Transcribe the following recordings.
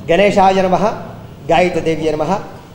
గణేశాయ నమ గాయత్రదేవ్య నమ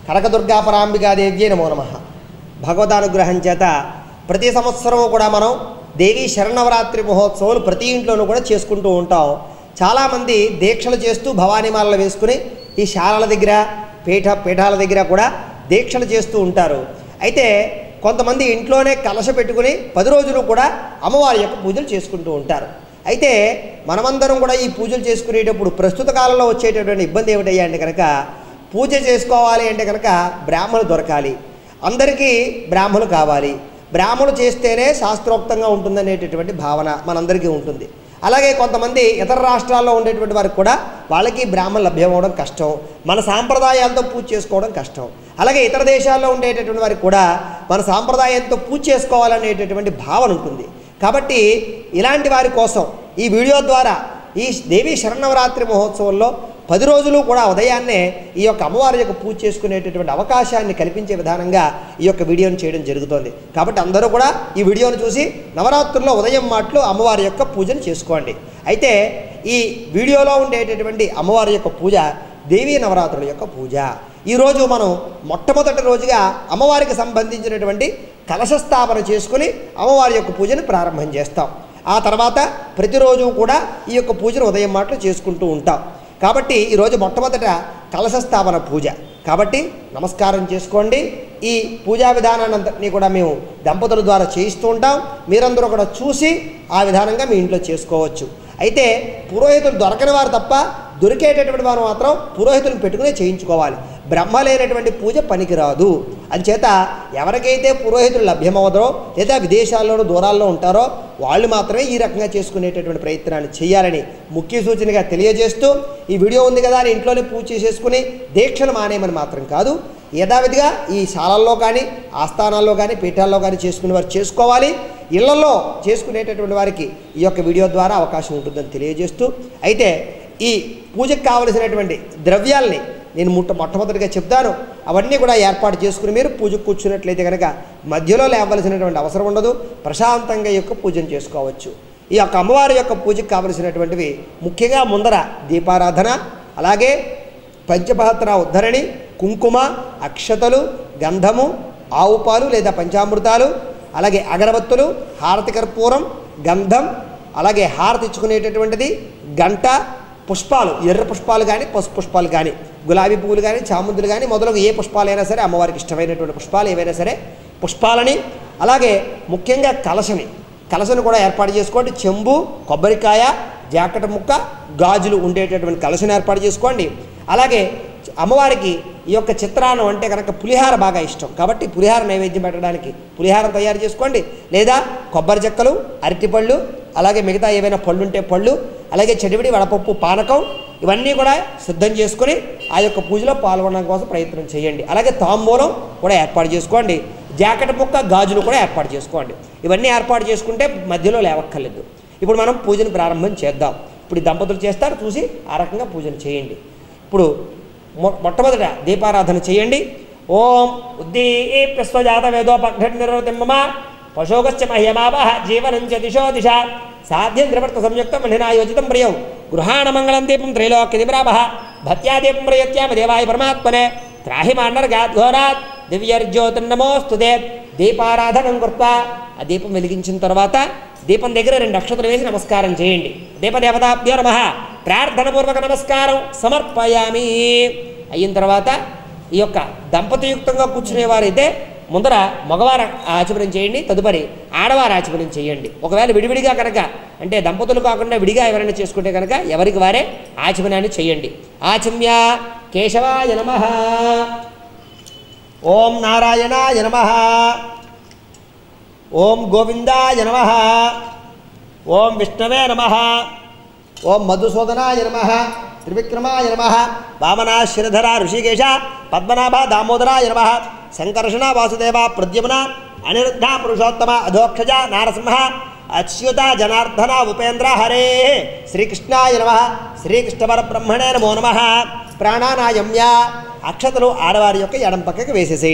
కనకదుర్గాపరాంబికాదేవ్యే నమో నమ భగవదానుగ్రహం చేత ప్రతి సంవత్సరం కూడా మనం దేవీ శరణవరాత్రి మహోత్సవాలు ప్రతి ఇంట్లోనూ కూడా చేసుకుంటూ ఉంటాం చాలామంది దీక్షలు చేస్తూ భవానీమాలలు వేసుకుని ఈ శాలల దగ్గర పీఠ పీఠాల దగ్గర కూడా దీక్షలు చేస్తూ ఉంటారు అయితే కొంతమంది ఇంట్లోనే కలశ పెట్టుకుని పది రోజులు కూడా అమ్మవారి యొక్క పూజలు చేసుకుంటూ ఉంటారు అయితే మనమందరం కూడా ఈ పూజలు చేసుకునేటప్పుడు ప్రస్తుత కాలంలో వచ్చేటటువంటి ఇబ్బంది ఏమిటయ్యా అంటే కనుక పూజ చేసుకోవాలి అంటే కనుక బ్రాహ్మణులు దొరకాలి అందరికీ బ్రాహ్మణులు కావాలి బ్రాహ్మణులు చేస్తేనే శాస్త్రోక్తంగా ఉంటుందనేటటువంటి భావన మనందరికీ ఉంటుంది అలాగే కొంతమంది ఇతర రాష్ట్రాల్లో ఉండేటువంటి వారికి కూడా వాళ్ళకి బ్రాహ్మణులు లభ్యం అవ్వడం కష్టం మన సాంప్రదాయాలతో పూజ చేసుకోవడం కష్టం అలాగే ఇతర దేశాల్లో ఉండేటటువంటి వారికి కూడా మన సాంప్రదాయంతో పూజ చేసుకోవాలనేటటువంటి భావన ఉంటుంది కాబట్టి ఇలాంటి వారి కోసం ఈ వీడియో ద్వారా ఈ దేవీ శరణవరాత్రి మహోత్సవంలో పది రోజులు కూడా ఉదయాన్నే ఈ యొక్క అమ్మవారి యొక్క పూజ చేసుకునేటటువంటి అవకాశాన్ని కల్పించే విధానంగా ఈ యొక్క వీడియోని చేయడం జరుగుతోంది కాబట్టి అందరూ కూడా ఈ వీడియోను చూసి నవరాత్రుల్లో ఉదయం మాటలు అమ్మవారి యొక్క పూజను చేసుకోండి అయితే ఈ వీడియోలో ఉండేటటువంటి అమ్మవారి యొక్క పూజ దేవీ నవరాత్రుల యొక్క పూజ ఈరోజు మనం మొట్టమొదటి రోజుగా అమ్మవారికి సంబంధించినటువంటి కలశ స్థాపన చేసుకుని అమ్మవారి యొక్క పూజను ప్రారంభం చేస్తాం ఆ తర్వాత ప్రతిరోజు కూడా ఈ యొక్క పూజను ఉదయం మాటలు చేసుకుంటూ ఉంటాం కాబట్టి ఈరోజు మొట్టమొదట కలశ స్థాపన పూజ కాబట్టి నమస్కారం చేసుకోండి ఈ పూజా విధానాన్ని కూడా మేము దంపతుల ద్వారా చేయిస్తూ ఉంటాం మీరందరూ కూడా చూసి ఆ విధానంగా మీ ఇంట్లో చేసుకోవచ్చు అయితే పురోహితులు దొరకని వారు తప్ప దొరికేటటువంటి వారు మాత్రం పురోహితులను పెట్టుకునే చేయించుకోవాలి బ్రహ్మ లేనటువంటి పూజ పనికిరాదు అంచేత ఎవరికైతే పురోహితులు లభ్యమవదో లేదా విదేశాల్లోనూ దూరాల్లో ఉంటారో వాళ్ళు మాత్రమే ఈ రకంగా చేసుకునేటటువంటి ప్రయత్నాన్ని చేయాలని ముఖ్య సూచనగా తెలియజేస్తూ ఈ వీడియో ఉంది కదా అని ఇంట్లోనే పూజ చేసేసుకుని దీక్షలు మానేయమని మాత్రం కాదు యథావిధిగా ఈ శాలల్లో కానీ ఆస్థానాల్లో కానీ పీఠాల్లో కానీ చేసుకునే వారు చేసుకోవాలి ఇళ్లలో చేసుకునేటటువంటి వారికి ఈ యొక్క వీడియో ద్వారా అవకాశం ఉంటుందని తెలియజేస్తూ అయితే ఈ పూజకు కావలసినటువంటి ద్రవ్యాల్ని నేను ముట్ట మొట్టమొదటిగా చెప్తాను అవన్నీ కూడా ఏర్పాటు చేసుకుని మీరు పూజకు కూర్చున్నట్లయితే కనుక మధ్యలో లేవలసినటువంటి అవసరం ఉండదు ప్రశాంతంగా ఈ యొక్క పూజను చేసుకోవచ్చు ఈ యొక్క అమ్మవారి యొక్క పూజకు కావలసినటువంటివి ముఖ్యంగా ముందర దీపారాధన అలాగే పంచపాత్ర ఉద్ధరణి కుంకుమ అక్షతలు గంధము ఆవు పాలు లేదా పంచామృతాలు అలాగే అగరబత్తులు హారతి కర్పూరం గంధం అలాగే హారతి ఇచ్చుకునేటటువంటిది గంట పుష్పాలు ఎర్ర పుష్పాలు కానీ పసుపు పుష్పాలు కానీ గులాబీ పువ్వులు కానీ చామంతులు కానీ మొదలగు ఏ పుష్పాలైనా సరే అమ్మవారికి ఇష్టమైనటువంటి పుష్పాలు ఏవైనా సరే పుష్పాలని అలాగే ముఖ్యంగా కలశని కలశను కూడా ఏర్పాటు చేసుకోండి చెంబు కొబ్బరికాయ జాకెట్ ముక్క గాజులు ఉండేటటువంటి కలశను ఏర్పాటు చేసుకోండి అలాగే అమ్మవారికి ఈ యొక్క చిత్రాన్నం అంటే కనుక పులిహార బాగా ఇష్టం కాబట్టి పులిహార నైవేద్యం పెట్టడానికి పులిహారం తయారు చేసుకోండి లేదా కొబ్బరి చెక్కలు అరటిపళ్ళు అలాగే మిగతా ఏవైనా పళ్ళు ఉంటే పళ్ళు అలాగే చెడివిడి వడపప్పు పానకం ఇవన్నీ కూడా సిద్ధం చేసుకొని ఆ యొక్క పూజలో పాల్గొనడం కోసం ప్రయత్నం చేయండి అలాగే తాంబూలం కూడా ఏర్పాటు చేసుకోండి జాకెట్ ముక్క గాజులు కూడా ఏర్పాటు చేసుకోండి ఇవన్నీ ఏర్పాటు చేసుకుంటే మధ్యలో లేవక్కర్లేదు ఇప్పుడు మనం పూజను ప్రారంభం చేద్దాం ఇప్పుడు ఈ దంపతులు చేస్తారు చూసి ఆ రకంగా పూజను చేయండి ఇప్పుడు మొ మొట్టమొదట దీపారాధన చేయండి ఓం ఉద్దీప్యస్వజాత వేదోపఘ్నిర్వతిమ్మ పశోగశ్చ మహ్యమావహ జీవనం చ దిశో దిశ సాధ్యం త్రివర్త సంయుక్తం మహినాయోజితం ప్రియం గృహాణ మంగళం దీపం త్రైలోక్యదిమరాభ భత్యా దీపం ప్రయత్యామ దేవాయ పరమాత్మనే త్రాహి మాండర్గాద్ఘోరాత్ దివ్యర్జ్యోతిర్నమోస్తుతే దీపారాధనం కృత్వా ఆ దీపం వెలిగించిన తర్వాత దీపం దగ్గర రెండు అక్షతలు వేసి నమస్కారం చేయండి దీపదేవతాభ్యో నమ ప్రార్థనపూర్వక నమస్కారం సమర్పయామి అయిన తర్వాత ఈ యొక్క దంపతియుక్తంగా కూర్చునేవారైతే ముందర మగవారు ఆచమనం చేయండి తదుపరి ఆడవారు ఆచమనం చేయండి ఒకవేళ విడివిడిగా కనుక అంటే దంపతులు కాకుండా విడిగా ఎవరైనా చేసుకుంటే కనుక ఎవరికి వారే ఆచమనాన్ని చేయండి ఆచమ్య కేశవాయ నమ ఓం నారాయణాయ నమ ఓం గోవిందాయ నమ ఓం విష్ణవే నమ ఓం మధుసూదనాయ నమ త్రివిక్రమాయ నమ వామనా శిరధర ఋషికేశ పద్మనాభ దామోదరాయ నమ సంకర్షణ వాసుదేవ ప్రద్యుమ్న అనిరుద్ధ పురుషోత్తమ అధోక్షజ నారసింహ అచ్యుత జనార్దన ఉపేంద్ర హరే శ్రీకృష్ణాయ నమ శ్రీకృష్ణ పరబ్రహ్మణే నమో నమ ప్రాణానాయమ్య అక్షతలు ఆడవారి యొక్క ఎడం పక్కకి వేసేసేయండి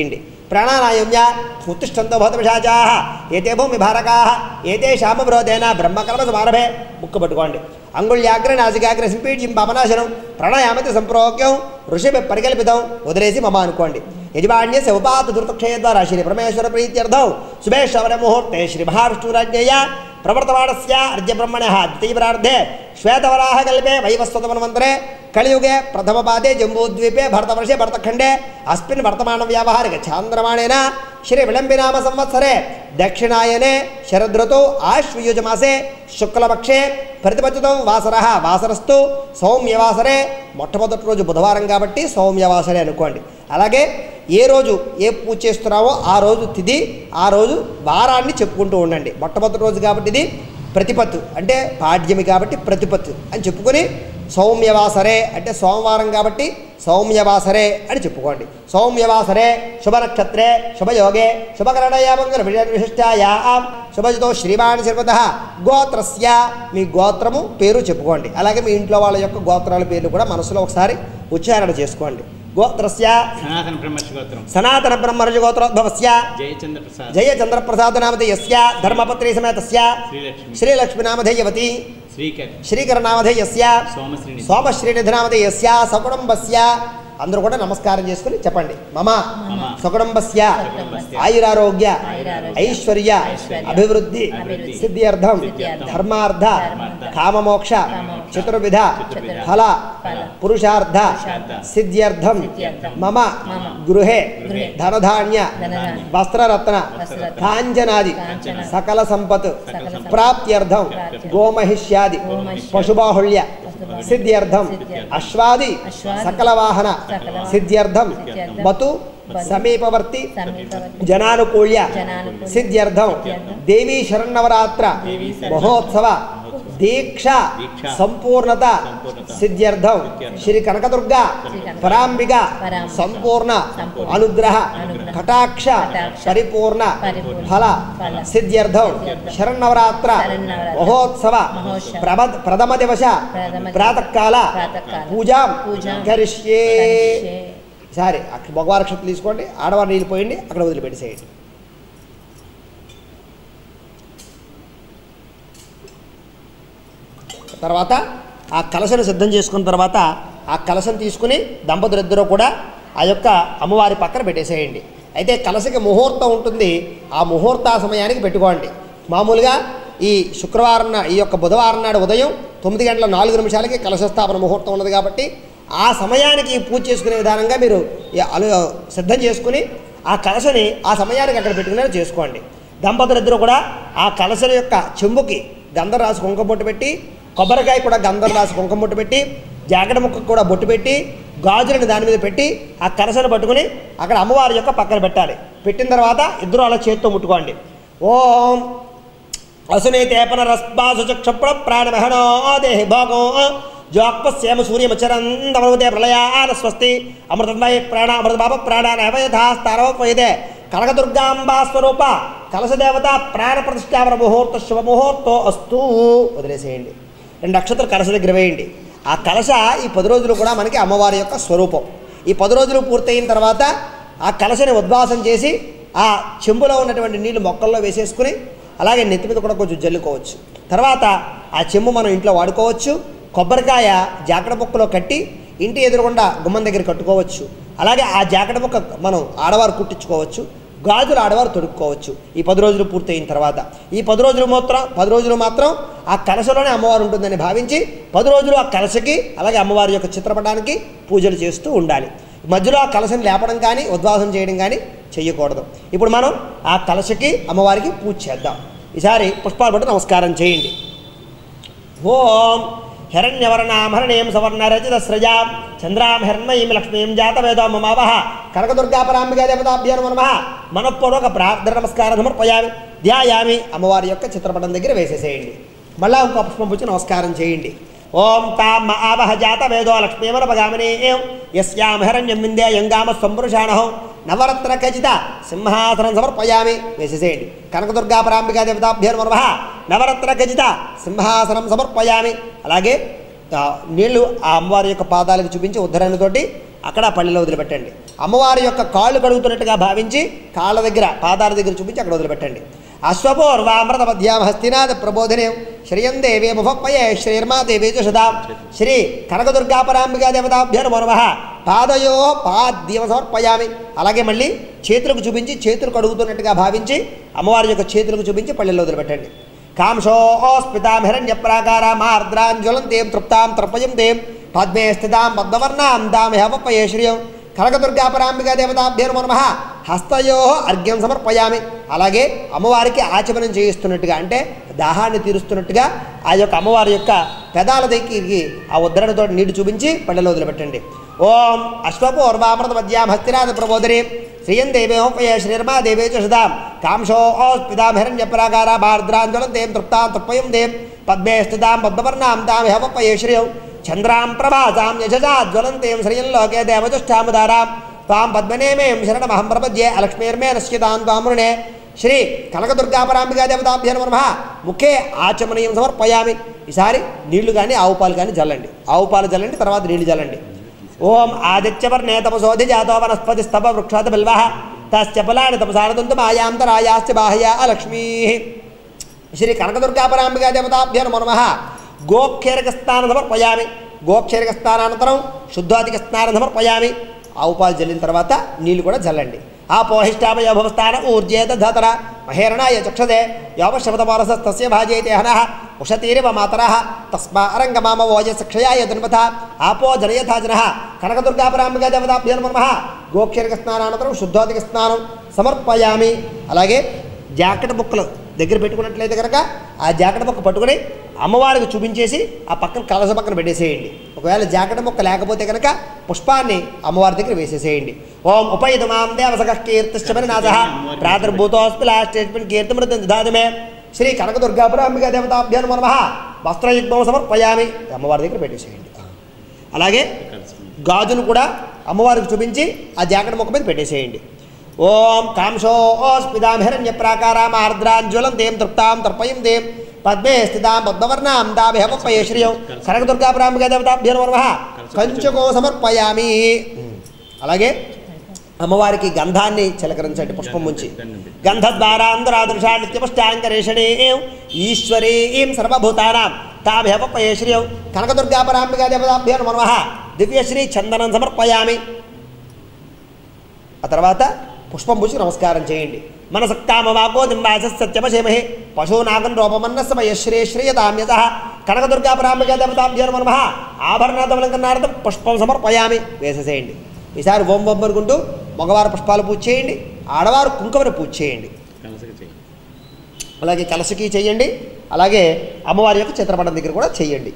ప్రాణానాయుమ్య ఉత్తిష్టంతో భూతపిశాచా ఏతే భూమి భారకా ఏతే శామబ్రోధేన బ్రహ్మకర్మ సమారభే ముక్కు పట్టుకోండి అంగుళ్యాగ్ర నాసికాగ్ర సింపీడ్యం పాపనాశనం ప్రాణాయామతి సంప్రోక్యం ఋషి పరికల్పితం వదిలేసి మమ అనుకోండి యజమాన్యస్య ఉపాత ధృతక్షయ ద్వారా శ్రీ పరమేశ్వర ప్రీత్యర్థం శుభేశ్వర ముహూర్తే శ్రీ మహావిష్ణురాజ్ఞయ ప్రవర్తమానస్య అర్జబ్రహ్మణ ద్వితీయప్రార్థే శ్వేతవరాహ కల్పే వైవస్వతమన్వంతరే కలియుగే ప్రథమపాదే జంబూద్వీపే భరతవర్షే భరతఖండే అస్మిన్ వర్తమాన వ్యావహారిక చాంద్రమాణేన శ్రీ విళంబినామ సంవత్సరే దక్షిణాయనే శరదృతౌ ఆశ్వయుజమాసే శుక్లపక్షే ప్రతిపచ్చితం వాసర వాసరస్తు సౌమ్యవాసరే మొట్టమొదటి రోజు బుధవారం కాబట్టి సౌమ్యవాసరే అనుకోండి అలాగే ఏ రోజు ఏ పూజ చేస్తున్నావో ఆ రోజు తిది ఆ రోజు వారాన్ని చెప్పుకుంటూ ఉండండి మొట్టమొదటి రోజు కాబట్టి ఇది ప్రతిపత్తు అంటే పాడ్యమి కాబట్టి ప్రతిపత్తు అని చెప్పుకొని సౌమ్యవాసరే అంటే సోమవారం కాబట్టి సౌమ్యవాసరే అని చెప్పుకోండి సౌమ్యవాసరే శుభనక్షత్రే శుభయోగే శుభకరణయ మంగళ విశిష్టాయా శుభజితో శ్రీవాణి శర్వత గోత్రస్య మీ గోత్రము పేరు చెప్పుకోండి అలాగే మీ ఇంట్లో వాళ్ళ యొక్క గోత్రాల పేర్లు కూడా మనసులో ఒకసారి ఉచ్చారణ చేసుకోండి గోత్రస్య సనాతన బ్రహ్మశ్రోత్రం సనాతన బ్రహ్మర్షి గోత్రోద్భవస్య జయచంద్ర ప్రసాద్ జయచంద్ర ప్రసాద నామధేయస్య ధర్మపత్రి సమేతస్య శ్రీలక్ష్మి శ్రీలక్ష్మి నామధేయవతి శ్రీకర్ శ్రీకర నామధేయస్య సోమశ్రీని సోమశ్రీనిధి నామధేయస్య సకుటుంబస్య అందరూ కూడా నమస్కారం చేసుకుని చెప్పండి మమ మమ సకుటుంబస్య సకుటుంబస్య ఆయురారోగ్య ఆయురారోగ్య ఐశ్వర్య ఐశ్వర్య అభివృద్ధి అభివృద్ధి సిద్ధ్యర్థం సిద్ధ్యర్థం ధర్మార్థ ధర్మార్థ కామమోక్ష కామమోక్ష చతుర్విధ చతుర్విధ ఫల ఫల పురుషార్థ పురుషార్థ సిద్ధ్యర్థం సిద్ధ్యర్థం మమ మమ గృహే గృహే ధనధాన్య ధనధాన్య వస్త్రరత్న వస్త్రరత్న కాంచనాది కాంచనాది సకల సంపత్ సకల సంపత్ ప్రాప్త్యర్థం ప్రాప్త్యర్థం గోమహిష్యాది గోమహిష్యాది పశుబాహుళ్య పశుబాహుళ్య సిద్ధ్యర్థం సిద్ధ్యర్థం అశ్వాది అశ్వాది సకల వాహన సకల వాహన సిద్ధ్యర్థం సిద్ధ్యర్థం మతు మతు సమీపవర్తి సమీపవర్తి జనానుకూల్య జనానుకూల్య సిద్ధ్యర్థం సిద్ధ్యర్థం దేవీ శరన్నవరాత్ర దేవీ శరన్నవరాత్ర మహోత్సవ దీక్ష దీక్ష సంపూర్ణత సంపూర్ణత సిద్ధ్యర్థం సిద్ధ్యర్థం శ్రీ కనకదుర్గ కనకదుర్గ పరాంబిక పరాంబిక సంపూర్ణ సంపూర్ణ అనుగ్రహ అనుగ్రహ కటాక్ష కటాక్ష పరిపూర్ణ పరిపూర్ణ ఫల ఫల సిద్ధ్యర్థం సిద్ధ్యర్థం శరన్నవరాత్ర శరన్నవరాత్ర మహోత్సవ మహోత్సవ ప్రమ ప్రథమ దివస ప్రథమ దివస ప్రాతకాల ప్రాతకాల పూజాం పూజాం కరిష్యే కరిష్యే. సరే అక్కడ మగవారి క్షత్రం తీసుకోండి ఆడవారు నీళ్ళు పోయండి అక్కడ వదిలిపెట్టేసేయండి తర్వాత ఆ కలశను సిద్ధం చేసుకున్న తర్వాత ఆ కలశను తీసుకుని దంపతులిద్దరూ కూడా ఆ యొక్క అమ్మవారి పక్కన పెట్టేసేయండి అయితే కలశకి ముహూర్తం ఉంటుంది ఆ ముహూర్త సమయానికి పెట్టుకోండి మామూలుగా ఈ శుక్రవారం నా ఈ యొక్క బుధవారం నాడు ఉదయం తొమ్మిది గంటల నాలుగు నిమిషాలకి కలశస్థాపన ముహూర్తం ఉన్నది కాబట్టి ఆ సమయానికి పూజ చేసుకునే విధానంగా మీరు ఈ అలు సిద్ధం చేసుకుని ఆ కలశని ఆ సమయానికి అక్కడ పెట్టుకునే చేసుకోండి దంపతులిద్దరూ కూడా ఆ కలశల యొక్క చెంబుకి గంధం రాసి కుంకుమ బొట్టు పెట్టి కొబ్బరికాయ కూడా గంధం రాసి కుంకుమ బొట్టు పెట్టి జాకెట్ ముక్కకు కూడా బొట్టు పెట్టి గాజులను దాని మీద పెట్టి ఆ కలశను పట్టుకుని అక్కడ అమ్మవారి యొక్క పక్కన పెట్టాలి పెట్టిన తర్వాత ఇద్దరు అలా చేత్తో ముట్టుకోండి ఓం అసునైతేపన రస్పాసుచక్షప్ర ప్రాణమహనో దేహి భోగో జోక్పశ్యేమ సూర్యమచరందమృతే ప్రళయాన స్వస్తి అమృతమయ ప్రాణ అమృత బాబ ప్రాణానవయథాస్తారవపయదే కనకదుర్గాంబా స్వరూప కలశదేవత ప్రాణ ప్రతిష్టాపన ముహూర్త శుభ ముహూర్తో అస్తూ వదిలేసేయండి రెండు నక్షత్ర కలశ దగ్గర వేయండి ఆ కలశ ఈ పది రోజులు కూడా మనకి అమ్మవారి యొక్క స్వరూపం ఈ పది రోజులు పూర్తయిన తర్వాత ఆ కలశని ఉద్వాసం చేసి ఆ చెంబులో ఉన్నటువంటి నీళ్లు మొక్కల్లో వేసేసుకుని అలాగే నెత్తి మీద కూడా కొంచెం జల్లుకోవచ్చు తర్వాత ఆ చెంబు మనం ఇంట్లో వాడుకోవచ్చు కొబ్బరికాయ జాకెట్ ముక్కలో కట్టి ఇంటి ఎదురుగుండా గుమ్మం దగ్గర కట్టుకోవచ్చు అలాగే ఆ జాకెట్ ముక్క మనం ఆడవారు కుట్టించుకోవచ్చు గాజులు ఆడవారు తొడుక్కోవచ్చు ఈ పది రోజులు పూర్తయిన తర్వాత ఈ పది రోజులు మాత్రం పది రోజులు మాత్రం ఆ కలశలోనే అమ్మవారు ఉంటుందని భావించి పది రోజులు ఆ కలశకి అలాగే అమ్మవారి యొక్క చిత్రపటానికి పూజలు చేస్తూ ఉండాలి మధ్యలో ఆ కలశని లేపడం కానీ ఉద్వాసం చేయడం కానీ చెయ్యకూడదు ఇప్పుడు మనం ఆ కలశకి అమ్మవారికి పూజ చేద్దాం ఈసారి పుష్పాలు పట్టు నమస్కారం చేయండి ఓం హిరణ్యవర్ణామరణీయం సవర్ణరచిత స్రజాం చంద్రాం హిరణ్మయీం లక్ష్మీం జాతవేదో మమావహ కనకదుర్గాపరాంబికా దేవతాభ్యో నమ మనఃపూర్వక ప్రార్థన నమస్కారం సమర్పయామి ధ్యాయామి అమ్మవారి యొక్క చిత్రపటం దగ్గర వేసేసేయండి మళ్ళా ఇంకో పుష్పం పుచ్చి నమస్కారం చేయండి ఓం తాం ఆవహ జాత వేదో లక్ష్మీమనపగామిని యస్యాం హిరణ్యం విందే యంగామ సంపురుషాణహం నవరత్న ఖచిత సింహాసనం సమర్పయామి వేసేసేయండి కనకదుర్గా పరాంబికా దేవతాభ్యో నమ నవరత్న ఖచిత సింహాసనం సమర్పయామి అలాగే ఆ, నీళ్లు ఆ అమ్మవారి యొక్క పాదాలకు చూపించి ఉద్ధరణతోటి అక్కడ పళ్ళెలో వదిలిపెట్టండి అమ్మవారి యొక్క కాళ్ళు కడుగుతున్నట్టుగా భావించి కాళ్ళ దగ్గర పాదాల దగ్గర చూపించి అక్కడ వదిలిపెట్టండి అశ్వపూర్వామృత మధ్యామ హస్తినాథ ప్రబోధినే శ్రియం దేవే ముఖప్పయే శ్రీర్మా దేవీ సుషదాం శ్రీ కనకదుర్గాపరాంబికా దేవతాభ్యో నమో నమః పాదయో పాద్యం సమర్పయామి అలాగే మళ్ళీ చేతులకు చూపించి చేతులు కడుగుతున్నట్టుగా భావించి అమ్మవారి యొక్క చేతులకు చూపించి పళ్ళెల్లో వదిలిపెట్టండి కాంశోస్మితాం హిరణ్య ప్రాకారామార్ద్రాంజ్వలం దేం తృప్తాం తృపయం దేం పద్మే స్థితాం పద్మవర్ణాం దాం హవపయే శ్రియం కనకదుర్గాపరాంబికా దేవతాభ్యో నమో నమః హస్తయో అర్ఘ్యం సమర్పయామి అలాగే అమ్మవారికి ఆచమనం చేయిస్తున్నట్టుగా అంటే దాహాన్ని తీరుస్తున్నట్టుగా ఆ యొక్క అమ్మవారి యొక్క పెదాల దగ్గరికి ఆ ఉద్ధరణతో నీటి చూపించి పళ్ళెలో వదిలిపెట్టండి ఓం అశ్వపూర్వామృత మధ్యాం హస్తినాథ ప్రబోధరే శ్రియం దేవేహోపయ శ్రీర్మా దేవే చషదాం కాంశో పిదాం హిరణ్య ప్రాకార భార్ద్రాంజలం దేం తృప్తాం తృప్పయం దేం పద్మే స్థితాం పద్మవర్ణాం తాం హవపయ శ్రియం చంద్రాం ప్రభాసాం యశసా జ్వలంతేం శ్రియం లోకే దేవచుష్టాముదారాం తాం పద్మనేమేం శరణమహం ప్రపద్యే అలక్ష్మీర్మే నశ్యతాం తామృణే శ్రీ కనకదుర్గాపరాంబికా దేవతాభ్య నమ ముఖే ఆచమనీయం సమర్పయామి ఈసారి నీళ్లు కానీ ఆవు పాలు కానీ జల్లండి ఆవు పాలు జల్లండి తర్వాత నీళ్లు జల్లండి ఓం ఆదిత్యవర్ణే తపసోధి జాతో వనస్పతి స్తప వృక్షాత బిల్వ తస్య ఫలాని తపసారదంతు మాయాంతరాయాశ్చ బాహ్య లక్ష్మీ శ్రీ కనకదుర్గాపరాంబికా దేవతాభ్యో నమో నమ గోక్షేరక స్నానం సమర్పయామి గోక్షేరక స్నానానంతరం శుద్ధాధిక స్నానం సమర్పయామి ఆవు పాలు జల్లిన తర్వాత నీళ్లు కూడా జల్లండి ఆ పోహిష్టామయ భవస్థాన ఊర్జేత ధతర మహేరణాయ చక్షదే యోపశబ్దమానసస్తస్య భాజయతే హనః ఉషతీరివ మాతరः తస్మా అరంగమామ ఓజసక్షయాయ ధన్వథ ఆపో జనయథా జనః కనకదుర్గాపరాంబికా దేవతాభ్యో నమః గోక్షేరక స్నానానంతరం శుద్ధోధిక స్నానం సమర్పయామి అలాగే జాకెట్ ముక్కలు దగ్గర పెట్టుకున్నట్లయితే కనుక ఆ జాకెట్ ముక్క పట్టుకొని అమ్మవారికి చూపించేసి ఆ పక్కన కలస పక్కన పెట్టేసేయండి ఒకవేళ జాకెట్ ముక్క లేకపోతే కనుక పుష్పాన్ని అమ్మవారి దగ్గర వేసేసేయండి ఓం ఉపయుత మాం దేవసక కీర్తిష్టమని నాథ ప్రాతర్భూతోస్మి లాస్ట్ స్టేట్మెంట్ కీర్తిమృతం దాదమే శ్రీ కనకదుర్గాపురాంబికా దేవతాభ్యో నమో నమః వస్త్రయుగ్మం సమర్పయామి అమ్మవారి దగ్గర పెట్టేసేయండి అలాగే గాజును కూడా అమ్మవారికి చూపించి ఆ జాకెట్ ముక్క మీద పెట్టేసేయండి ఓం కాంశోస్మిదాం హిరణ్య ప్రాకారాం ఆర్ద్రాంజ్వలం దేం తృప్తాం తర్పయం దేం పద్మే స్థితాం పద్మవర్ణాం దాభిహమపయ శ్రియం కనకదుర్గాపురాంబికా దేవతాభ్యో నమః కంచుకో సమర్పయామి అలాగే అమ్మవారికి గంధాన్ని చిలకరించండి పుష్పం ముంచి గంధద్వారాంధ్రాదృశా నిత్యపుష్టాంకరేషణే ఈశ్వరీం సర్వభూతానాం తాభిహపయ శ్రియం కనకదుర్గాపరాంబికా దేవతాభ్యో నమః దివ్యశ్రీ చందనం సమర్పయామి ఆ తర్వాత పుష్పం పూసి నమస్కారం చేయండి మనసక్కామవాకో దింబాస సత్యమశేమహే పశూనాగం రూపమన్న సమయ శ్రే శ్రేయతామ్యత కనకదుర్గాపరాంబికా దేవతాభ్యో నమ ఆభరణాదమలంకరణార్థం పుష్పం సమర్పయామి వేసేసేయండి ఈసారి ఓం ఓం అనుకుంటూ మగవారు పుష్పాలు పూజ చేయండి ఆడవారు కుంకుమని పూజ చేయండి కలసకి చేయి అలాగే కలసకి చేయండి అలాగే అమ్మవారి యొక్క చిత్రపటం దగ్గర కూడా చేయండి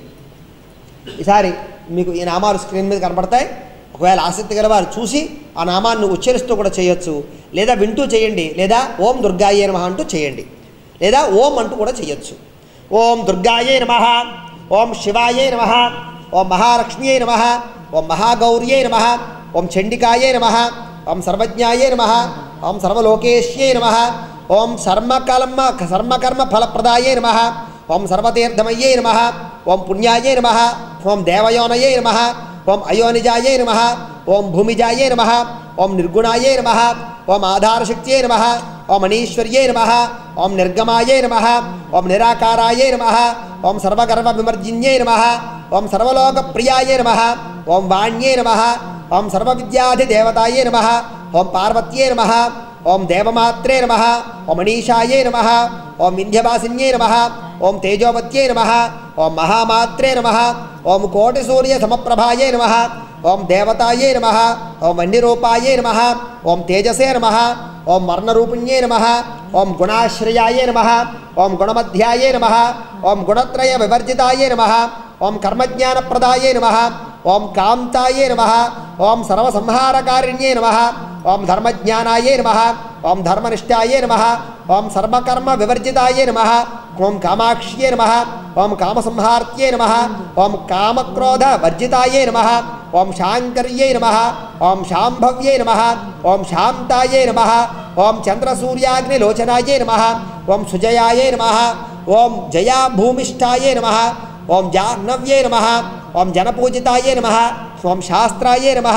ఈసారి మీకు ఈ నామాలు స్క్రీన్ మీద కనపడతాయి ఒకవేళ ఆసక్తి గల వారు చూసి ఆ నామాన్ని ఉచ్చరిస్తూ కూడా చేయొచ్చు లేదా వింటూ చేయండి లేదా ఓం దుర్గాయే నమ అంటూ చేయండి లేదా ఓం అంటూ కూడా చేయొచ్చు ఓం దుర్గాయే నమ ఓం శివాయే నమ ఓం మహాలక్ష్మ్యే నమ ఓం మహాగౌర్యే నమ ఓం చండికాయే నమ ఓం సర్వజ్ఞాయే నమ ఓం సర్వలోకేశ్యే నమ ఓం సర్మకర్మ సర్మకర్మ ఫలప్రదాయే నమ ఓం సర్వతీర్థమయ్యే నమ ఓం పుణ్యాయే నమ ఓం దేవయోనయే నమ ఓం అయోనిజాయే నమ ఓం భూమిజాయే నమ ఓం నిర్గుణాయే నమ ఓం ఆధారశక్తియే నమ ఓం అనీశ్వర్యే నమ ఓం నిర్గమాయే నమ ఓం నిరాకారాయే నమ ఓం సర్వగర్వ విమర్జిన్యే నమ ఓం సర్వలోకప్రియాయే నమ ఓం వాణ్యే నమ ఓం సర్వవిద్యాధిదేవతాయే నమ ఓం పార్వత్యే నమ ఓం దేవమాత్రే నమ ఓం మనీషాయే నమ ఓం వింధ్యవాసిన్యే నమ ఓం తేజోవత్యే నమ ఓం మహామాత్రే నమ ఓం కోటిసూర్య సమప్రభాయే నమ ఓం దేవతాయే నమ ఓం వన్యరూపాయే నమ ఓం తేజసే నమ ఓం వర్ణరూపిణ్యే నమ ఓం గుణాశ్రయాయే నమ ఓం గుణమధ్యాయే నమ ఓం గుణత్రయ వివర్జితాయే నమ ఓం కర్మజ్ఞానప్రదాయే నమ ఓం కాంతాయే నమ ఓం సర్వసంహారకారిణ్యే నమ ఓం ధర్మజ్ఞానాయే నమ ఓం ధర్మనిష్టాయే నమ ఓం సర్వకర్మ వివర్జితాయే నమ ఓం కామాక్ష్యే నమ ఓం కామసంహార్త్యే నమ ఓం కామక్రోధ వర్జితాయే నమ ఓం శాంకర్యే నమ ఓం శాంభవ్యే నమ ఓం శాంతాయే నమ ఓం చంద్రసూర్యాగ్నిలోచనాయే నమ ఓం సుజయాయే నమ ఓం జయాభూమిష్టాయే నమ ఓం జాహ్నవ్యే నమ ఓం జనపూజితాయే నమ ఓం శాస్త్రాయే నమ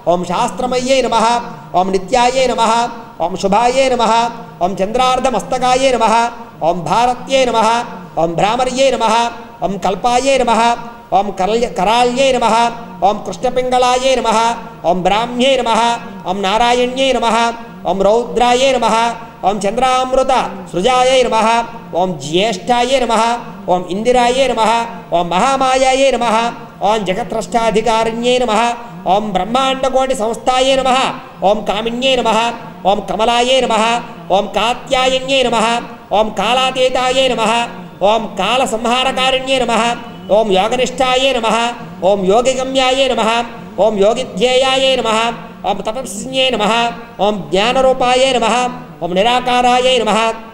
ఓం శాస్త్రమయ్యే నమ ఓం నిత్యాయే నమ ఓం శుభాయే నమ ఓం చంద్రార్ధమస్తకాయే నమ ఓం భారత్యే నమ ఓం భ్రామర్యే నమ ఓం కల్పాయే నమ ఓం కరల్య కరాళ్యే నమ ఓం కృష్ణపింగళాయే నమ ఓం బ్రాహ్మ్యే నమ ఓం నారాయణ్యే నమ ఓం రౌద్రాయే నమ ఓం చంద్రామృత సృజాయే నమ ఓం జ్యేష్ఠాయే నమ ఓం ఇందిరాయే నమ ఓం మహామాయాయే నమ ఓం జగత్రష్టాధికారిణ్యే నమ ఓం బ్రహ్మాండకోటి సంస్థాయే నమ ఓం కామిన్యే నమ ఓం కమలాయే నమ ఓం కాత్యాయన్యే నమ ఓం కాలాతీతాయే నమ ఓం కాలసంహారకారిణ్యే నమ ఓం యోగనిష్టాయే నమ ఓం యోగిగమ్యాయే నమ ఓం యోగిధ్యేయాయే నమ ఓం తపస్యే నమ ఓం జ్ఞానరూపాయే నమ ఓం నిరాకారాయే నమ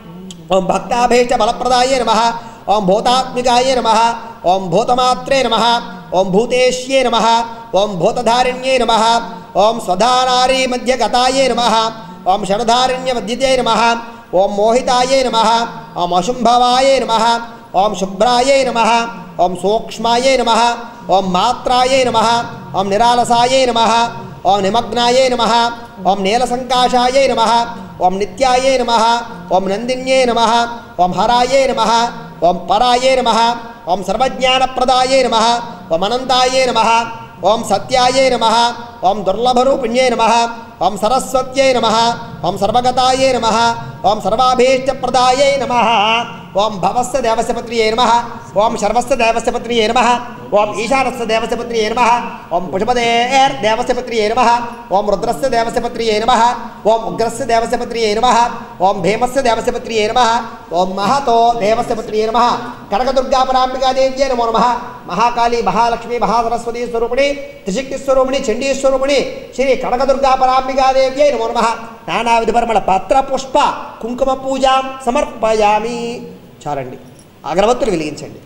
ఓం భక్తాభీష్ట బలప్రదాయే నమ ఓం భూతాత్మికాయే నమ ఓం భూతమాత్రే నమ ఓం భూతేష్యే నమ ఓం భూతధారిణ్యే నమ ఓం స్వధానారీ మధ్యగతాయే నమ ఓం షడధారిణ్య మధ్యతే నమ ఓం మోహితాయే నమ ఓం అశుంభవాయే నమ ఓం శుభ్రాయే నమ ఓం సూక్ష్మాయే నమ ఓం మాత్రాయే నమ ఓం నిరాలసాయే నమ ఓం నిమగ్నాయే నమ ఓం నీలసంకాశాయే నమ ఓం నిత్యాయే నమ ఓం నందిన్యే నమ ఓం హరాయే నమ ఓం పరాయే నమ ఓం సర్వజ్ఞానప్రదాయే నమ ఓం అనంతాయే నమ ఓం సత్యాయే నమ ఓం దుర్లభరూపిణ్యే నమ ఓం సరస్వత్యై నమ ఓం సర్వగతాయే నమ ఓం సర్వాభీష్టప్రదాయై నమ ఓం భవస్య దేవస్య పత్రియే నమ ఓం శర్వస్య దేవస్య పత్రియే నమ ఓం ఈశానస్య దేవస్య పత్రియే నమ ఓం పుష్పదేర్ దేవస్య పత్రియే నమ ఓం రుద్రస్య దేవస్య పత్రియే నమ ఓం ఉగ్రస్య దేవస్య పత్రియే నమ ఓం భీమస్య దేవస్య పత్రియే నమ ఓం మహతో దేవస్య పత్రియే నమ కనకదుర్గాపరాంబికాదేవ్యే నమో నమ మహాకాళి మహాలక్ష్మి మహాసరస్వతి స్వరూపిణి త్రిశక్తి స్వరూపిణి చండీ స్వరూపిణి శ్రీ కనకదుర్గాపరాంబికాదేవ్యై నమో నమ నానావిధ పరిమళ పత్ర పుష్ప కుంకుమ పూజాం సమర్పయామి చాలండి అగరవత్తులు వెలిగించండి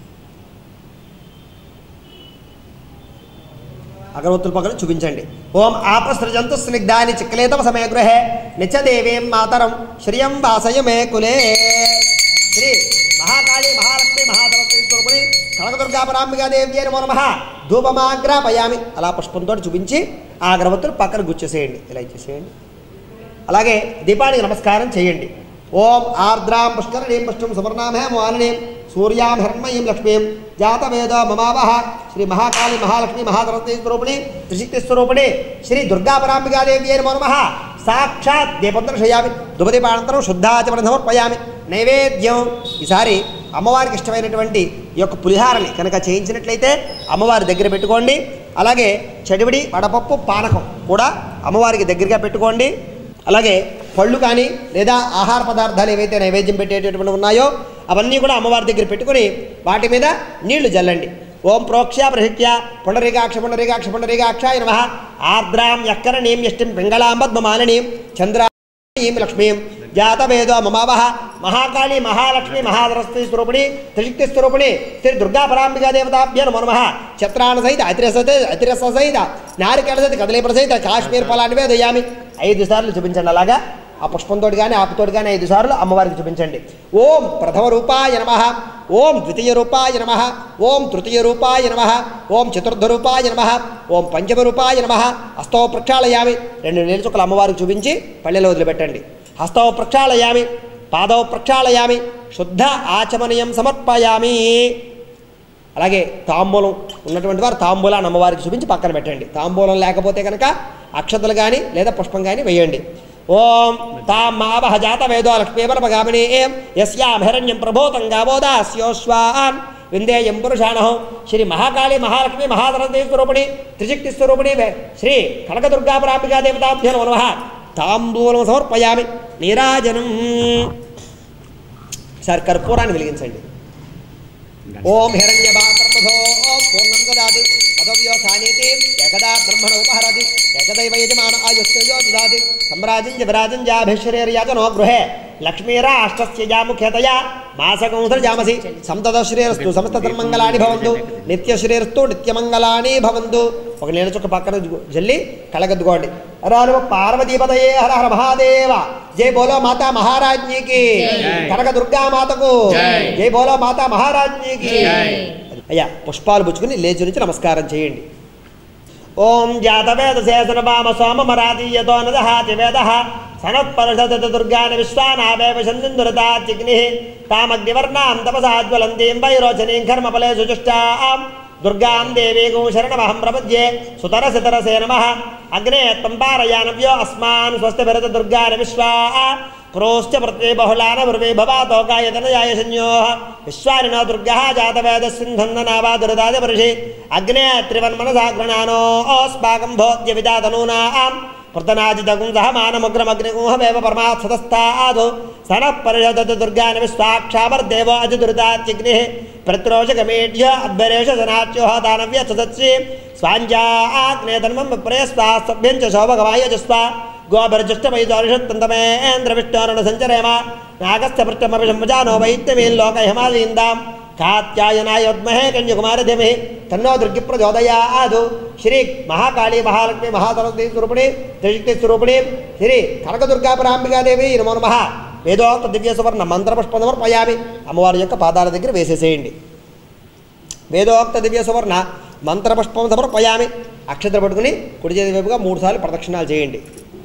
అగరవత్తుల పక్కన చూపించండి ఓం ఆపసృజంతు స్నిగ్ధాని చిక్కలేతమ సమయ గృహే నిత్యదేవీం మాతరం శ్రియం వాసయ మే కులే శ్రీ మహాకాళి మహాలక్ష్మి మహాసరస్వతి స్వరూపిణి కనకదుర్గాపరాంబికాదేవ్యే నమో నమ ధూపమాగ్రాపయామి అలా పుష్పంతో చూపించి ఆ అగరవత్తులు పక్కన గుచ్చేసేయండి ఇలా ఇచ్చేసేయండి అలాగే దీపానికి నమస్కారం చేయండి ఓం ఆర్ద్రాం పుష్కరణీం పుష్పం సువర్ణామే మాలినీం సూర్యాం హిరణ్మయీం లక్ష్మీం జాతవేద మమావహ శ్రీ మహాకాళి మహాలక్ష్మి మహాసరస్వతి స్వరూపిణి త్రిశక్తి స్వరూపిణి శ్రీ దుర్గాపరాంబికాదేవి నమో నమ సాక్షాత్ దీపం దర్శయామి దుపదీపానంతరం శుద్ధాచమన సమర్పయామి నైవేద్యం ఈసారి అమ్మవారికి ఇష్టమైనటువంటి ఈ యొక్క పులిహారని కనుక చేయించినట్లయితే అమ్మవారి దగ్గర పెట్టుకోండి అలాగే చెడివిడి వడపప్పు పానకం కూడా అమ్మవారికి దగ్గరగా పెట్టుకోండి అలాగే పళ్ళు కానీ లేదా ఆహార పదార్థాలు ఏవైతే నైవేద్యం పెట్టేటటువంటి ఉన్నాయో అవన్నీ కూడా అమ్మవారి దగ్గర పెట్టుకొని వాటి మీద నీళ్లు జల్లండి ఓం ప్రోక్ష్య ప్రహిత్య పుండరీకాక్ష పుండరీకాక్ష పుండరీకాక్షాయ నమ ఆర్ద్రాం యక్కరణీం యష్టిం పింగళాం పద్మమాలినీం చంద్రాం లక్ష్మీం జాతవేదో మమావహ మహాకాళి మహాలక్ష్మి మహాసరస్వతి స్వరూపిణి త్రిశక్తి స్వరూపిణి శ్రీ దుర్గా పరాంబికా దేవతాభ్య నమో నమ చిత్రాణ సహిత అతిరస అతిరస సహిత నారికేళ సహిత కదలీపర సహిత కాశ్మీర్ ఫలాన్ని వేదయామి ఐదు సార్లు చూపించండి అలాగా ఆ పుష్పంతో కానీ ఆకుతోటి కానీ ఐదు సార్లు అమ్మవారికి చూపించండి ఓం ప్రథమ రూపాయ నమ ఓం ద్వితీయ రూపాయ నమ ఓం తృతీయ రూపాయ నమ ఓం చతుర్థ రూపాయ నమ ఓం పంచమ రూపాయ నమ హస్తవ ప్రక్షాళయామి రెండు నీళ్ళ చుక్కలు అమ్మవారికి చూపించి పల్లెలో వదిలిపెట్టండి హస్తవ ప్రక్షాళయామి పాదవ ప్రక్షాళయామి శుద్ధ ఆచమనీయం సమర్పయామి అలాగే తాంబూలం ఉన్నటువంటి వారు తాంబూలాన్ని అమ్మవారికి చూపించి పక్కన పెట్టండి తాంబూలం లేకపోతే కనుక అక్షతలు కానీ లేదా పుష్పం కానీ వేయండి ఓం తాం మావహ జాత వేదో లక్ష్మీపరమగామిని ఏం యస్యాం హిరణ్యం ప్రభూతం గావోదాస్యోశ్వాన్ విందేయం పురుషాణం శ్రీ మహాకాళి మహాలక్ష్మి మహాసరస్వతి స్వరూపిణి త్రిశక్తి స్వరూపిణి వే- శ్రీ కనకదుర్గాపరాంబికా దేవతాభ్యో నమః తాంబూలం సమర్పయామి నీరాజనం సార్ కర్పూరాన్ని వెలిగించండి ఓం హిరణ్యపాత్రమధో పూర్ణం దదాతి పదవ్యో సానీతి ఏకదా బ్రహ్మణ ఉపహరతి ఏకదైవ యజమాన ఆయుస్తేజో దదాతి సమ్రాజం జవరాజం జాభిశ్రేర్యాజనో గృహే లక్ష్మీరాష్ట్రస్య జాముఖ్యతయా మాసకంసృజామసి సంతత శ్రేయస్తు సమస్తధర్మంగళాని భవంతు నిత్యశ్రేయస్తు నిత్యమంగళాని భవంతు ఒక నీళ్ళ చుక్క పక్కన జు- జల్లి కళగద్దుకోండి హర పార్వతీపదయే హర హర మహాదేవ జై బోలో మాతా మహారాజ్ఞికి జై. కనక దుర్గా మాతకు జై. జై బోలో మాతా మహారాజ్ఞికి జై. అయ్యా పుష్పాలు పుచ్చుకుని లేచి నుంచి నమస్కారం చేయండి ఓం జాతవేదశేషనపామ సోమమరాతీయతో నదహాతి వేద సనత్పరుషత దుర్గాని విశ్వానావేవ సందురతాగ్ని తామగ్నివర్ణాం తపసాజ్వలంతీం వైరోచనీం కర్మఫలే సుచుష్టాం దుర్గాం దేవీగం శరణమహం ప్రపద్యే సుతరసితరసే నమ అగ్నే త్వం పారయానవ్యో అస్మాన్ స్వస్తి భరత దుర్గాని విశ్వా క్రోశ్చ పృథ్వీ బహుళాన పృథ్వీ భవాతో గాయతనయాయ సంయో విశ్వానినో దుర్గः జాతవేదస్సింధన్ననావా దురదాది పరుషి అగ్నే త్రివన్మనసా గృణానో ఓస్మాకం భోద్య విదాతనూనాం పృతనాజితగుం సహ మానముగ్రమగ్నిగుంహమేవ పరమాత్సతస్థాదు సనః పరిషదతు దుర్గాని విశ్వాక్షామర్దేవో అజిదురితాత్యగ్ని ప్రత్రోషగమేఢ్య అద్భరేష సనాచ్యోహ దానవ్య సదత్సి స్వాంజాగ్నేతన్మం విప్రయస్వాస్తభ్యం చ శోభగవాయజస్వ గోబర్జుష్టమైదోరిషత్తంతమేంద్ర విష్ణోరణ సంచరేమ నాగస్థ పృష్టమపి సంవజానో వైత్యమీన్ లోక హిమాదీందాం కాత్యాయనాయోద్మహే కన్యకుమారధిమి తన్నో దుర్గి ప్రచోదయాదు శ్రీ మహాకాళీ మహాలక్ష్మి మహాసరస్వతి స్వరూపిణి త్రిశక్తి స్వరూపిణి శ్రీ కనకదుర్గాపరాంబికాదేవి నమో నమ వేదోక్త దివ్య సువర్ణ మంత్రపుష్పం సమర్పయామి అమ్మవారి యొక్క పాదాల దగ్గర వేసేసేయండి వేదోక్త దివ్య సువర్ణ మంత్రపుష్పం సమర్పయామి అక్షత్ర పట్టుకుని కుడి చేతి వైపుగా మూడు సార్లు ప్రదక్షిణాలు చేయండి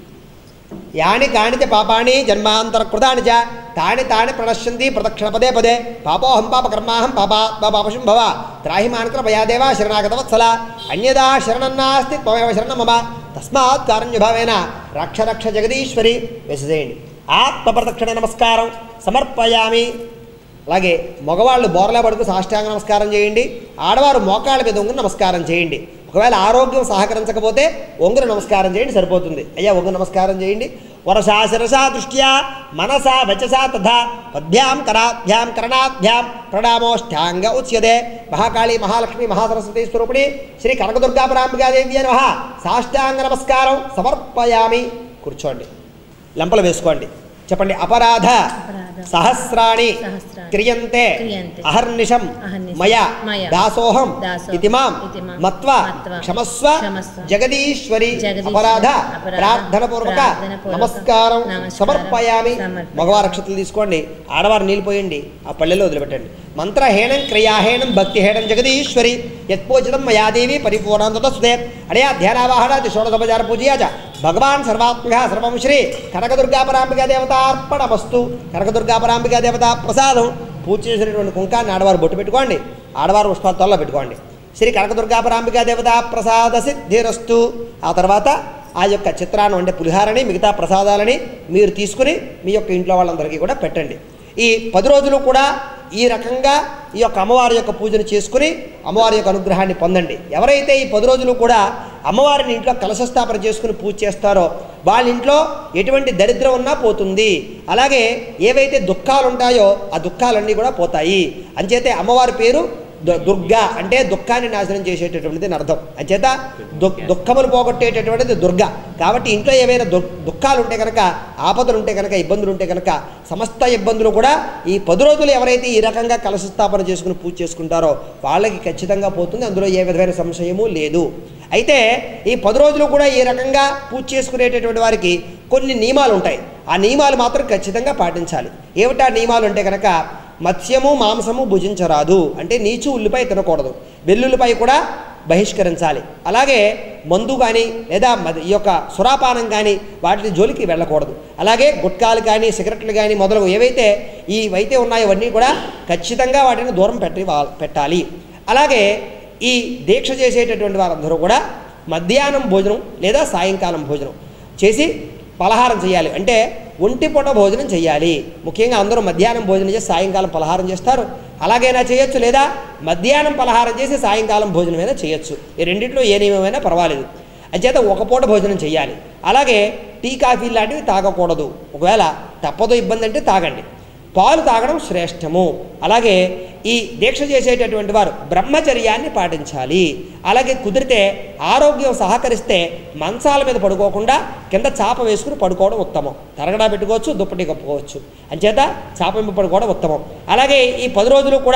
యాని కాని చ పాపాని జన్మాంతర కృతాని చ తాని తాని ప్రణశ్యంతి ప్రదక్షిణ పదే పదే పాపోహం పాప కర్మాహం పాపా పాపశం భవ త్రాహి మానకర భయాదేవ శరణాగత వత్సల అన్యదా శరణం నాస్తి త్వమేవ శరణం మమ తస్మాత్ కారణ్యభావేన రక్ష రక్ష జగదీశ్వరి వేసేసేయండి ఆత్మ ప్రదక్షిణ నమస్కారం సమర్పయామి అలాగే మగవాళ్ళు బోర్లా పడుకు సాష్టాంగ నమస్కారం చేయండి ఆడవారు మోకాళ్ళ మీద ఒంగుని నమస్కారం చేయండి ఒకవేళ ఆరోగ్యం సహకరించకపోతే ఒంగురు నమస్కారం చేయండి సరిపోతుంది అయ్యా ఒంగు నమస్కారం చేయండి వరసా శిరసా దృష్ట్యా మనసా వచసా తథా పద్భ్యాం కరాభ్యాం కరణాభ్యాం ప్రణామోష్టాంగ ఉచ్యతే మహాకాళి మహాలక్ష్మి మహాసరస్వతి స్వరూపిణి శ్రీ కనకదుర్గాపరాంబికాదేవి అని మహా సాష్టాంగ నమస్కారం సమర్పయామి కూర్చోండి లంపలు వేసుకోండి చెప్పండి అపరాధ అపరాధ సహస్రాణి సహస్రాణి క్రియంతే క్రియంతే అహర్నిశం అహర్నిశం మయా మయా దాసోహం దాసోహం ఇతి మాం ఇతి మాం మత్వా మత్వా క్షమస్వ క్షమస్వ జగదీశ్వరి జగదీశ్వరి అపరాధ అపరాధ ప్రార్థనపూర్వక ప్రార్థనపూర్వక నమస్కారం నమస్కారం సమర్పయామి సమర్పయామి. మగవారు అక్షతలు తీసుకోండి ఆడవారు నీళ్ళు పోయండి ఆ పల్లెల్లో వదిలిపెట్టండి మంత్రహేణం క్రియాహేణం భక్తిహేణం జగదీశ్వరి యత్పూజితం మయాదేవి పరిపూర్ణం తదస్తుతే అడయా ధ్యానావాహనాది షోడసోపచార పూజయా చ భగవాన్ సర్వాత్మక సర్వం శ్రీ కనకదుర్గాపరాంబికా దేవతార్పణమస్తు కనకదుర్గాపరాంబికా దేవత ప్రసాదం పూజ చేసినటువంటి కుంకాన్ని ఆడవారు బొట్టు పెట్టుకోండి ఆడవారు పుష్పాలతో పెట్టుకోండి శ్రీ కనకదుర్గాపరాంబికా దేవత ప్రసాద సిద్ధిరస్తు ఆ తర్వాత ఆ యొక్క చిత్రాన్ని అంటే పులిహారని మిగతా ప్రసాదాలని మీరు తీసుకుని మీ యొక్క ఇంట్లో వాళ్ళందరికీ కూడా పెట్టండి ఈ పది రోజులు కూడా ఈ రకంగా ఈ యొక్క అమ్మవారి యొక్క పూజను చేసుకుని అమ్మవారి యొక్క అనుగ్రహాన్ని పొందండి ఎవరైతే ఈ పది రోజులు కూడా అమ్మవారిని ఇంట్లో కలశస్థాపన చేసుకుని పూజ చేస్తారో వాళ్ళ ఇంట్లో ఎటువంటి దరిద్రం ఉన్నా పోతుంది అలాగే ఏవైతే దుఃఖాలు ఉంటాయో ఆ దుఃఖాలన్నీ కూడా పోతాయి అంచేతే అమ్మవారి పేరు దు- దుర్గా అంటే దుఃఖాన్ని నాశనం చేసేటటువంటిది అని అర్థం అంచేత దు దుఃఖములు పోగొట్టేటటువంటిది దుర్గా కాబట్టి ఇంట్లో ఏవైనా దు దుఃఖాలు ఉంటే కనుక ఆపదలు ఉంటే కనుక ఇబ్బందులు ఉంటే కనుక సమస్త ఇబ్బందులు కూడా ఈ పది రోజులు ఎవరైతే ఈ రకంగా కలశ స్థాపన చేసుకుని పూజ చేసుకుంటారో వాళ్ళకి ఖచ్చితంగా పోతుంది అందులో ఏ విధమైన సంశయము లేదు అయితే ఈ పది రోజులు కూడా ఈ రకంగా పూజ చేసుకునేటటువంటి వారికి కొన్ని నియమాలు ఉంటాయి ఆ నియమాలు మాత్రం ఖచ్చితంగా పాటించాలి ఏమిటా నియమాలు అంటే కనుక మత్స్యము మాంసము భుజించరాదు అంటే నీచు ఉల్లిపాయ తినకూడదు వెల్లుల్లిపాయ కూడా బహిష్కరించాలి అలాగే మందు కానీ లేదా మద- ఈ యొక్క సురాపానం కానీ వాటి జోలికి వెళ్ళకూడదు అలాగే గుట్కాలు కానీ సిగరెట్లు కానీ మొదలగు ఏవైతే ఇవైతే ఉన్నాయో అవన్నీ కూడా ఖచ్చితంగా వాటిని దూరం పెట్టి వా- పెట్టాలి అలాగే ఈ దీక్ష చేసేటటువంటి వారందరూ కూడా మధ్యాహ్నం భోజనం లేదా సాయంకాలం భోజనం చేసి పలహారం చేయాలి అంటే ఒంటి పూట భోజనం చేయాలి ముఖ్యంగా అందరూ మధ్యాహ్నం భోజనం చేసి సాయంకాలం పలహారం చేస్తారు అలాగైనా చేయొచ్చు లేదా మధ్యాహ్నం పలహారం చేసి సాయంకాలం భోజనమైనా చేయొచ్చు ఈ రెండిట్లో ఏ నియమమైనా పర్వాలేదు అంచేత ఒక పూట భోజనం చేయాలి అలాగే టీ కాఫీ లాంటివి తాగకూడదు ఒకవేళ తప్పదో ఇబ్బంది అంటే తాగండి పాలు తాగడం శ్రేష్టము అలాగే ఈ దీక్ష చేసేటటువంటి వారు బ్రహ్మచర్యాన్ని పాటించాలి అలాగే కుదిరితే ఆరోగ్యం సహకరిస్తే మంచాల మీద పడుకోకుండా కింద చాప వేసుకుని పడుకోవడం ఉత్తమం తరగడా పెట్టుకోవచ్చు దుప్పటి కప్పుకోవచ్చు అంచేత చాప మీద పడుకోవడం ఉత్తమం అలాగే ఈ పది రోజులు కూడా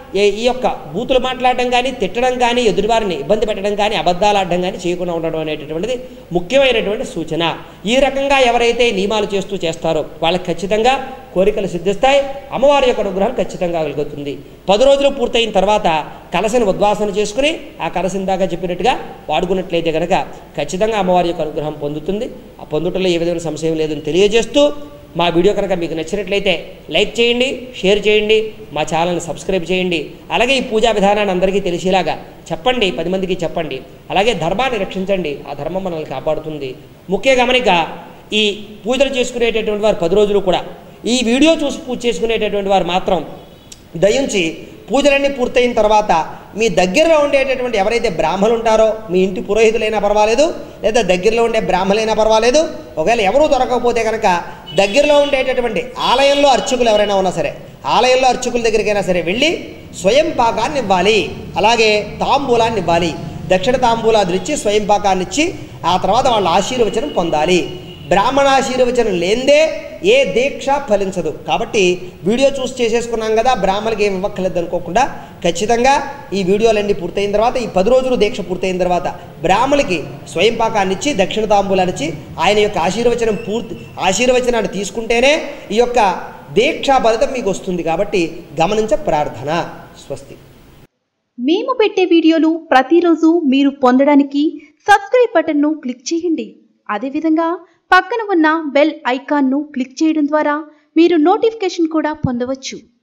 ఏ- ఈ యొక్క బూతులు మాట్లాడడం కానీ తిట్టడం కానీ ఎదుటివారిని ఇబ్బంది పెట్టడం కానీ అబద్ధాలు ఆడడం కానీ చేయకుండా ఉండడం అనేటటువంటిది ముఖ్యమైనటువంటి సూచన ఈ రకంగా ఎవరైతే నియమాలు చేస్తూ చేస్తారో వాళ్ళకి ఖచ్చితంగా కోరికలు సిద్ధిస్తాయి అమ్మవారి యొక్క అనుగ్రహం ఖచ్చితంగా కలుగుతుంది పది రోజులు పూర్తయిన తర్వాత కలశను ఉద్వాసన చేసుకుని ఆ కలశం దాకా చెప్పినట్టుగా వాడుకున్నట్లయితే కనుక ఖచ్చితంగా అమ్మవారి యొక్క అనుగ్రహం పొందుతుంది ఆ పొందుటలో ఏ విధమైన సంశయం లేదని తెలియజేస్తూ మా వీడియో కనుక మీకు నచ్చినట్లయితే లైక్ చేయండి షేర్ చేయండి మా ఛానల్ని సబ్స్క్రైబ్ చేయండి అలాగే ఈ పూజా విధానాన్ని అందరికీ తెలిసేలాగా చెప్పండి పది మందికి చెప్పండి అలాగే ధర్మాన్ని రక్షించండి ఆ ధర్మం మనల్ని కాపాడుతుంది ముఖ్య గమనిక ఈ పూజలు చేసుకునేటటువంటి వారు పది రోజులు కూడా ఈ వీడియో చూసి పూజ చేసుకునేటటువంటి వారు మాత్రం దయించి పూజలన్నీ పూర్తయిన తర్వాత మీ దగ్గరలో ఉండేటటువంటి ఎవరైతే బ్రాహ్మణులు ఉంటారో మీ ఇంటి పురోహితులైనా పర్వాలేదు లేదా దగ్గరలో ఉండే బ్రాహ్మణులైనా పర్వాలేదు ఒకవేళ ఎవరూ దొరకకపోతే కనుక దగ్గరలో ఉండేటటువంటి ఆలయంలో అర్చకులు ఎవరైనా ఉన్నా సరే ఆలయంలో అర్చకుల దగ్గరికైనా సరే వెళ్ళి స్వయం పాకాన్ని ఇవ్వాలి అలాగే తాంబూలాన్ని ఇవ్వాలి దక్షిణ తాంబూలాదులు ఇచ్చి స్వయం పాకాన్ని ఇచ్చి ఆ తర్వాత వాళ్ళ ఆశీర్వచనం పొందాలి బ్రాహ్మణాశీర్వచనం లేందే ఏ దీక్ష ఫలించదు కాబట్టి వీడియో చూసి చేసేసుకున్నాం కదా బ్రాహ్మణులకి ఏమి ఇవ్వక్కర్లేదు అనుకోకుండా ఖచ్చితంగా ఈ వీడియోలన్నీ పూర్తయిన తర్వాత ఈ పది రోజులు దీక్ష పూర్తయిన తర్వాత బ్రాహ్మణులకి స్వయం పాకాన్ని ఇచ్చి దక్షిణ తాంబూలాన్ని ఇచ్చి ఆయన యొక్క ఆశీర్వచనం పూర్తి ఆశీర్వచనాన్ని తీసుకుంటేనే ఈ యొక్క దీక్షా ఫలితం మీకు వస్తుంది కాబట్టి గమనించ ప్రార్థన స్వస్తి మేము పెట్టే వీడియోలు ప్రతిరోజు మీరు పొందడానికి సబ్స్క్రైబ్ బటన్ను క్లిక్ చేయండి అదేవిధంగా పక్కన ఉన్న బెల్ ఐకాన్ను క్లిక్ చేయడం ద్వారా మీరు నోటిఫికేషన్ కూడా పొందవచ్చు